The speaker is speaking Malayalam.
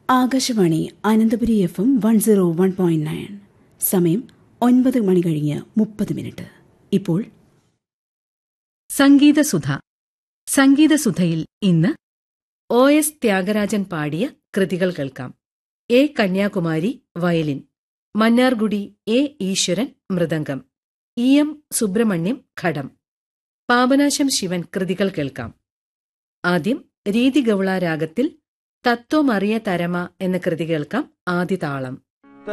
Akashvani Ananthapuri F M one zero one point nine സമയം ഒൻപത് മണി കഴിഞ്ഞ് മുപ്പത് മിനിറ്റ് ഇപ്പോൾ സംഗീതസുധ സംഗീതസുധയിൽ ഇന്ന് ഒ എസ് ത്യാഗരാജൻ പാടിയ കൃതികൾ കേൾക്കാം A Kanyakumari violin Mannargudi A Eswaran mridangam E M Subramaniam ghatam Papanasam Sivan കൃതികൾ കേൾക്കാം ആദ്യം രീതിഗൗള രാഗത്തിൽ തത്വമറിയ തരമ എന്ന കൃതി കേൾക്കാം ആദിതാളം